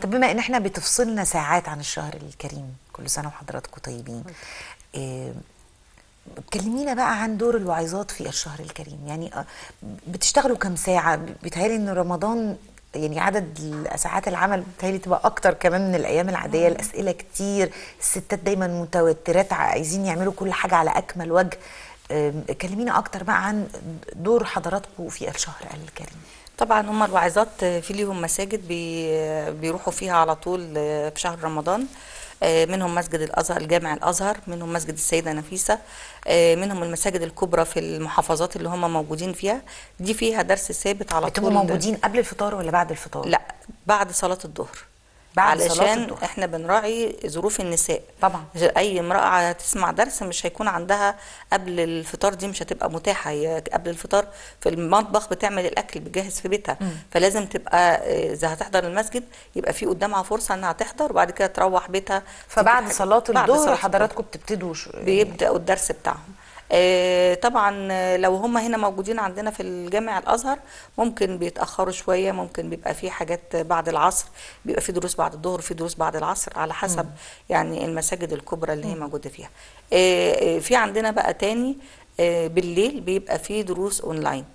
طب بما ان احنا بتفصلنا ساعات عن الشهر الكريم كل سنه وحضراتكم طيبين إيه كلمينا بقى عن دور الواعظات في الشهر الكريم يعني آه، بتشتغلوا كم ساعه بيتهيألي ان رمضان يعني عدد ساعات العمل بتهيألي تبقى اكتر كمان من الايام العاديه الاسئله كتير الستات دايما متوترات عايزين يعملوا كل حاجه على اكمل وجه آم، كلمينا اكتر بقى عن دور حضراتكم في الشهر الكريم طبعا هم الواعظات في ليهم مساجد بي بيروحوا فيها على طول في شهر رمضان آه، منهم مسجد الازهر الجامع الازهر منهم مسجد السيده نفيسه آه، منهم المساجد الكبرى في المحافظات اللي هم موجودين فيها دي فيها درس ثابت على بتبقوا طول موجودين قبل الفطار ولا بعد الفطار لا بعد صلاه الظهر بعد علشان صلاة الظهر. احنا بنراعي ظروف النساء طبعا. مش اي امراه هتسمع درس مش هيكون عندها قبل الفطار دي مش هتبقى متاحه هي قبل الفطار في المطبخ بتعمل الاكل بتجهز في بيتها فلازم تبقى آه، اذا هتحضر المسجد يبقى في قدامها فرصه انها تحضر وبعد كده تروح بيتها فبعد تجيب حاجة. صلاه بعد الظهر صلاة حضراتكم بتبتدوا ش- بيبداوا الدرس بتاعهم آه، طبعا آه، لو هم هنا موجودين عندنا في الجامع الازهر ممكن بيتاخروا شويه ممكن بيبقى في حاجات بعد العصر بيبقى في دروس بعد الظهر في دروس بعد العصر على حسب يعني المساجد الكبرى اللي هي موجوده فيها آه، آه، في عندنا بقى تاني آه، بالليل بيبقى في دروس اونلاين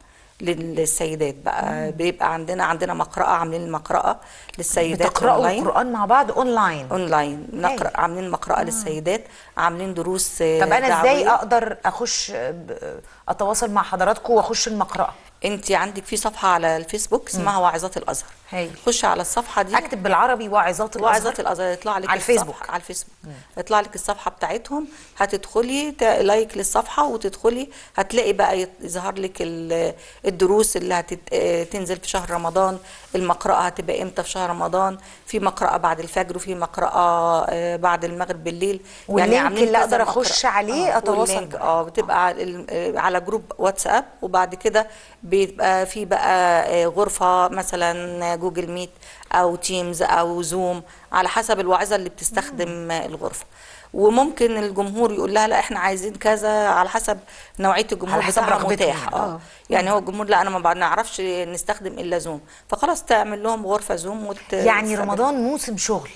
للسيدات بقى بيبقى عندنا عندنا مقرأة عاملين المقرأة للسيدات بتقرأوا أونلاين. القرآن مع بعض اونلاين اونلاين نقرا عاملين مقرأة للسيدات عاملين دروس آه، طب انا ازاي دعوية. اقدر اخش ب- اتواصل مع حضراتكم واخش المقرأة انت عندك في صفحه على الفيسبوك اسمها واعظات الازهر هايل. خش على الصفحه دي اكتب بالعربي واعظات الازهر واعظات الازهر يطلع لك على الصفحة- الفيسبوك. على الفيسبوك يطلع لك الصفحه بتاعتهم هتدخلي ت- لايك للصفحه وتدخلي هتلاقي بقى يت- يظهر لك ال- الدروس اللي هتنزل في شهر رمضان المقرأة هتبقى امتى في شهر رمضان في مقرأة بعد الفجر وفي مقرأة آه، بعد المغرب بالليل واللينك عاملين اللي كذا أقدر أخش مقرأة. عليه آه، أتواصل واللينك معاك. اه بتبقى على ال- آه، على جروب واتساب وبعد كده بيبقى في بقى آه، غرفة مثلا جوجل ميت او تيمز او زوم على حسب الواعظة اللي بتستخدم آه، الغرفة وممكن الجمهور يقول لها لا احنا عايزين كذا على حسب نوعية الجمهور على حسب بتاعها رغبتهم متاح يعني. اه يعني هو الجمهور لا انا ما بنعرفش نستخدم الا زوم فخلاص تعمل لهم غرفة زوم وت... يعني تستخدم. رمضان موسم شغل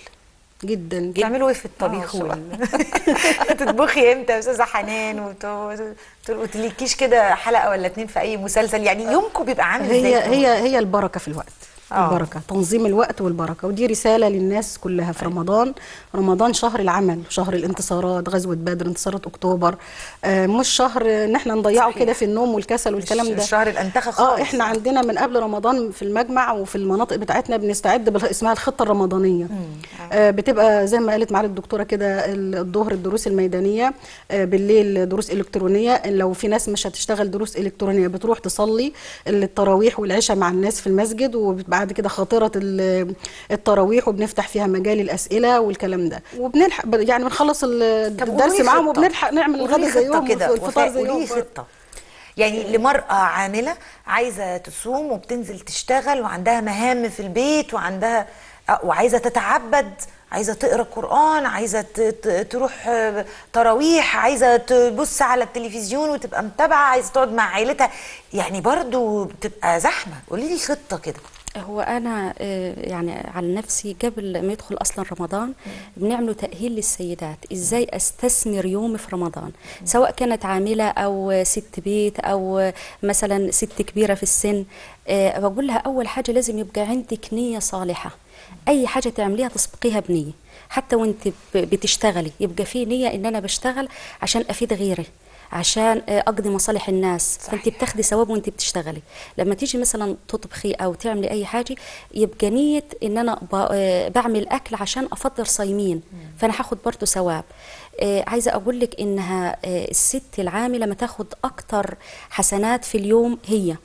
جدا بتعملوا ايه في الطبيخ آه، وال... تطبخي امتى يا استاذه حنان وت- وتليكيش كده حلقه ولا اتنين في اي مسلسل يعني يومكم بيبقى عامل ازاي هي في هي رمضان؟ هي البركه في الوقت آه. البركه تنظيم الوقت والبركه ودي رساله للناس كلها في رمضان رمضان شهر العمل شهر الانتصارات غزوه بدر انتصارات اكتوبر آه مش شهر ان احنا نضيعه صحيح. كده في النوم والكسل والكلام ده الشهر الانتخه خالص اه احنا عندنا من قبل رمضان في المجمع وفي المناطق بتاعتنا بنستعد بال- اسمها الخطه الرمضانيه آه بتبقى زي ما قالت معالي الدكتوره كده ال- الظهر الدروس الميدانيه آه بالليل دروس الكترونيه لو في ناس مش هتشتغل دروس الكترونيه بتروح تصلي التراويح والعشاء مع الناس في المسجد وبعد كده خاطره ال- التراويح وبنفتح فيها مجال الاسئله والكلام ده وبنلحق يعني بنخلص ال- طب الدرس قولي لي معاهم خطة. وبنلحق نعمل قولي لي الغدا خطة زيهم كده والفطار وفاء، قولي لي زيهم خطه يعني لمرأة عاملة عايزة تصوم وبتنزل تشتغل وعندها مهام في البيت وعندها آه، وعايزة تتعبد عايزة تقرا قرآن عايزة ت- ت- تروح آه، تراويح عايزة تبص على التلفزيون وتبقى متابعة عايزة تقعد مع عيلتها يعني برضو بتبقى زحمة قولي لي خطة كده هو انا آه، يعني على نفسي قبل ما يدخل اصلا رمضان بنعمل تاهيل للسيدات ازاي استثمر يومي في رمضان سواء كانت عامله او ست بيت او مثلا ست كبيره في السن آه، بقول لها اول حاجه لازم يبقى عندك نيه صالحه اي حاجه تعمليها تسبقيها بنيه حتى وانت ب- بتشتغلي يبقى في نيه ان انا بشتغل عشان افيد غيري عشان آه، اقضي مصالح الناس فانت بتاخدي ثواب وانت بتشتغلي لما تيجي مثلا تطبخي او تعملي اي حاجه يبقى نيه ان انا ب- آه، بعمل اكل عشان افطر صايمين فانا هاخد برضه ثواب آه، عايزه اقول لك انها آه، الست العامله ما تاخد اكتر حسنات في اليوم هي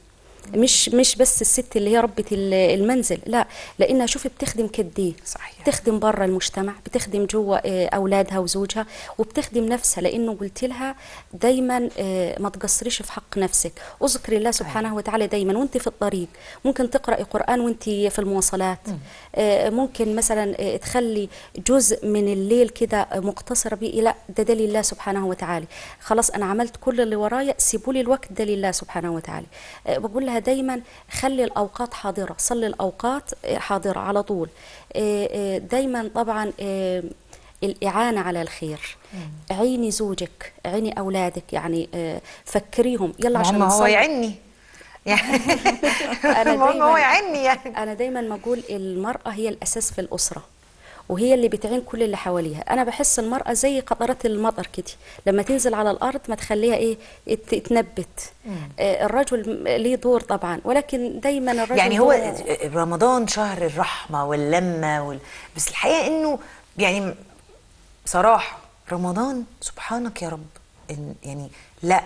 مش مش بس الست اللي هي ربة ال- المنزل لا لانها شوفي بتخدم كديه صحيح. بتخدم بره المجتمع بتخدم جوه آه، اولادها وزوجها وبتخدم نفسها لانه قلت لها دايما آه، ما تقصريش في حق نفسك اذكري الله سبحانه وتعالى دايما وانت في الطريق ممكن تقراي قران وانت في المواصلات آه، ممكن مثلا آه، تخلي جزء من الليل كده مقتصره بيه لا ده ده لله سبحانه وتعالى خلاص انا عملت كل اللي ورايا سيبوا لي الوقت ده لله سبحانه وتعالى آه، بقول لها لها دايما خلي الاوقات حاضره صلي الاوقات آه، حاضره على طول آه، آه، دايما طبعا آه، الإعانة على الخير عيني زوجك عيني أولادك يعني آه، فكريهم يلا عشان ما هو نصلي. يعني يعني أنا ما هو دايماً- يعني يعني أنا دايما ما أقول المرأة هي الأساس في الأسرة وهي اللي بتعين كل اللي حواليها أنا بحس المرأة زي قطرات المطر كده لما تنزل على الأرض ما تخليها إيه ت- تنبت آه، الرجل ليه دور طبعا ولكن دايما الرجل يعني هو دوره- رمضان شهر الرحمة واللمة وال... بس الحقيقة انه يعني صراحة رمضان سبحانك يا رب إن يعني لا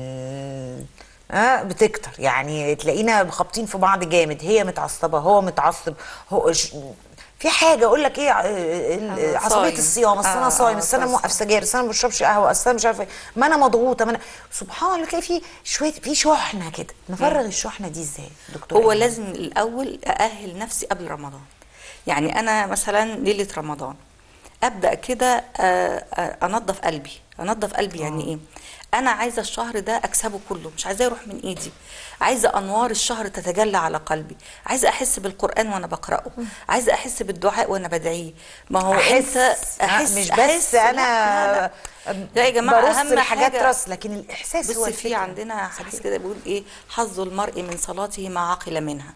إن آه بتكتر يعني تلاقينا خابطين في بعض جامد هي متعصبة هو متعصب هو ش... في حاجة أقول لك إيه آه، آه، عصبية صايم. الصيام أصل أنا آه، صايم آه، أصل أنا صايم. موقف سجاير أصل أنا ما بشربش قهوة أصل أنا مش عارفة إيه، ما أنا مضغوطة ما أنا سبحان الله تلاقي في شوية في شحنة كده نفرغ الشحنة دي إزاي دكتور هو إيمان؟ لازم الاول ااهل نفسي قبل رمضان يعني انا مثلا ليله رمضان ابدا كده آه، آه، انظف قلبي انظف قلبي يعني ايه انا عايزه الشهر ده اكسبه كله مش عايزاه يروح من ايدي عايزه انوار الشهر تتجلى على قلبي عايزه احس بالقران وانا بقراه عايزه احس بالدعاء وانا بدعيه ما هو احس انت احس مش بس أحس. لا، انا لا, لا. لا يا جماعه برص اهم الحاجات حاجه راس لكن الاحساس هو بصي الفكرة. في عندنا حديث صحيح. كده بيقول ايه حظ المرء من صلاته ما عقل منها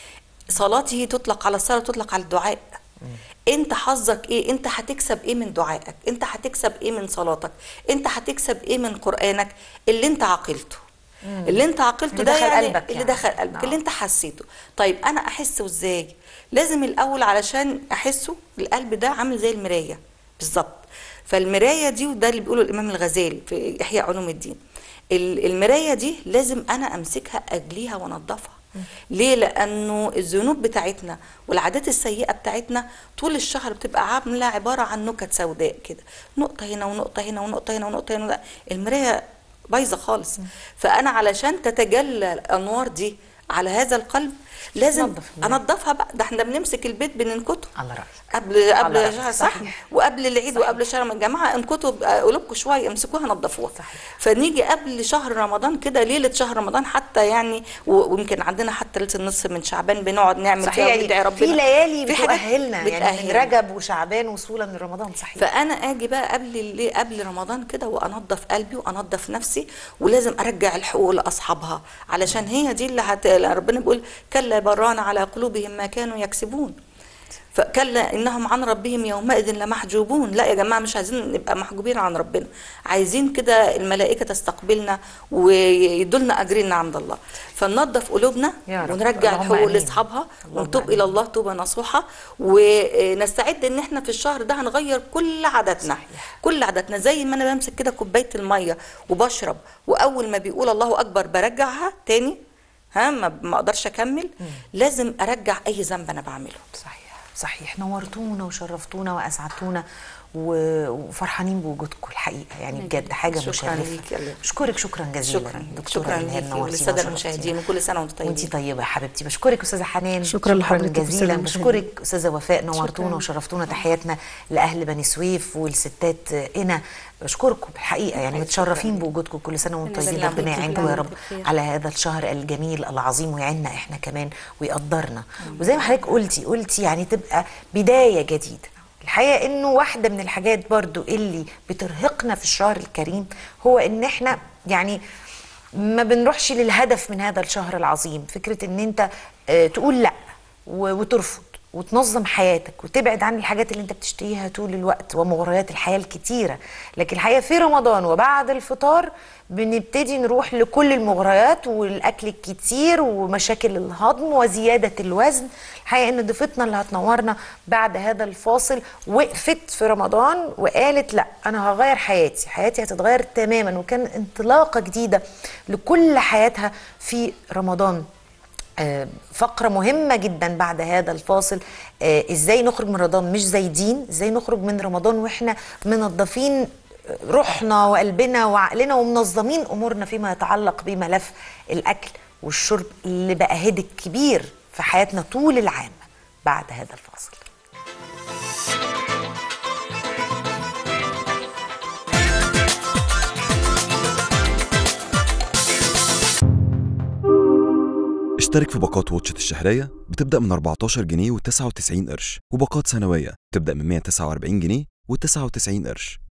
صلاته تطلق على الصلاه وتطلق على الدعاء انت حظك ايه انت هتكسب ايه من دعائك انت هتكسب ايه من صلاتك انت هتكسب ايه من قرانك اللي انت عقلته اللي انت عقلته اللي ده دخل يعني قلبك اللي يعني. دخل قلبك نعم. اللي انت حسيته طيب انا احسه ازاي لازم الاول علشان احسه القلب ده عامل زي المرايه بالظبط فالمرايه دي وده اللي بيقوله الامام الغزالي في احياء علوم الدين ال- المرايه دي لازم انا امسكها اجليها وانضفها ليه لانه الذنوب بتاعتنا والعادات السيئه بتاعتنا طول الشهر بتبقى عامله عباره عن نكت سوداء كده نقطه هنا ونقطه هنا ونقطه هنا ونقطه هنا المرايه بايظه خالص فانا علشان تتجلى الانوار دي على هذا القلب لازم نظف المراية. انضفها بقى ده احنا بنمسك البيت بننكته على رأيك قبل على قبل رأيك. شهر صحيح. صح وقبل العيد وقبل شهر يا جماعه انكتوا بقى قلوبكم شويه امسكوها نظفوها صحيح. فنيجي قبل شهر رمضان كده ليله شهر رمضان حتى يعني و- ويمكن عندنا حتى ليله النصف من شعبان بنقعد نعمل صحيح فيها يعني وندعي ربنا في ليالي في حاجات بتؤهلنا يعني من بتأهلنا. رجب وشعبان وصولا لرمضان صحيح فانا اجي بقى قبل اللي قبل رمضان كده وانضف قلبي وانضف نفسي ولازم ارجع الحقوق لاصحابها علشان هي دي اللي هت... ربنا بيقول كلا بران على قلوبهم ما كانوا يكسبون فكلا انهم عن ربهم يومئذ لمحجوبون لا يا جماعه مش عايزين نبقى محجوبين عن ربنا عايزين كده الملائكه تستقبلنا ويدولنا اجرنا عند الله فننظف قلوبنا يا رب. ونرجع اللهم الحقوق آمين. لاصحابها اللهم ونتوب آمين. الى الله توبه نصوحه ونستعد ان احنا في الشهر ده هنغير كل عاداتنا كل عاداتنا زي ما انا بمسك كده كوبايه الميه وبشرب واول ما بيقول الله اكبر برجعها تاني ها ما ما اقدرش اكمل لازم ارجع اي ذنب انا بعمله صحيح صحيح نورتونا وشرفتونا واسعدتونا و- وفرحانين بوجودكم الحقيقه يعني بجد حاجه شكراً مشرفه ليك يا ليلى. اشكرك شكرا جزيلا شكرا دكتوره شكرا إلهام ليكي نورتينا وللساده وشرفتينا. المشاهدين وكل سنه وانتم طيبين وانتي طيبه يا حبيبتي بشكرك استاذه حنان شكراً لحضرتك جزيلا أستاذة المشاهدين. بشكرك استاذه وفاء نورتونا وشرفتونا تحياتنا لاهل بني سويف والستات هنا بشكركم الحقيقه يعني متشرفين بوجودكم كل سنه وانتم ربنا طيبين يسلمك. ربنا يعينكم يا رب بخير. على هذا الشهر الجميل العظيم ويعيننا احنا كمان ويقدرنا وزي ما حضرتك قلتي قلتي يعني تبقى بدايه جديده الحقيقه انه واحده من الحاجات برضو اللي بترهقنا في الشهر الكريم هو ان احنا يعني ما بنروحش للهدف من هذا الشهر العظيم فكره ان انت آه، تقول لا و- وترفض وتنظم حياتك وتبعد عن الحاجات اللي انت بتشتهيها طول الوقت ومغريات الحياه الكتيره لكن الحقيقه في رمضان وبعد الفطار بنبتدي نروح لكل المغريات والاكل الكتير ومشاكل الهضم وزياده الوزن الحقيقه ان ضيفتنا اللي هتنورنا بعد هذا الفاصل وقفت في رمضان وقالت لا انا هغير حياتي حياتي هتتغير تماما وكان انطلاقه جديده لكل حياتها في رمضان آه، فقرة مهمة جدا بعد هذا الفاصل آه، ازاي نخرج من رمضان مش زايدين ازاي نخرج من رمضان واحنا منظفين روحنا وقلبنا وعقلنا ومنظمين امورنا فيما يتعلق بملف الاكل والشرب اللي بقى هدك كبير في حياتنا طول العام بعد هذا الفاصل اشترك في باقات واتشت الشهرية بتبدأ من 14 جنيه و99 قرش وباقات سنوية بتبدأ من 149 جنيه و99 قرش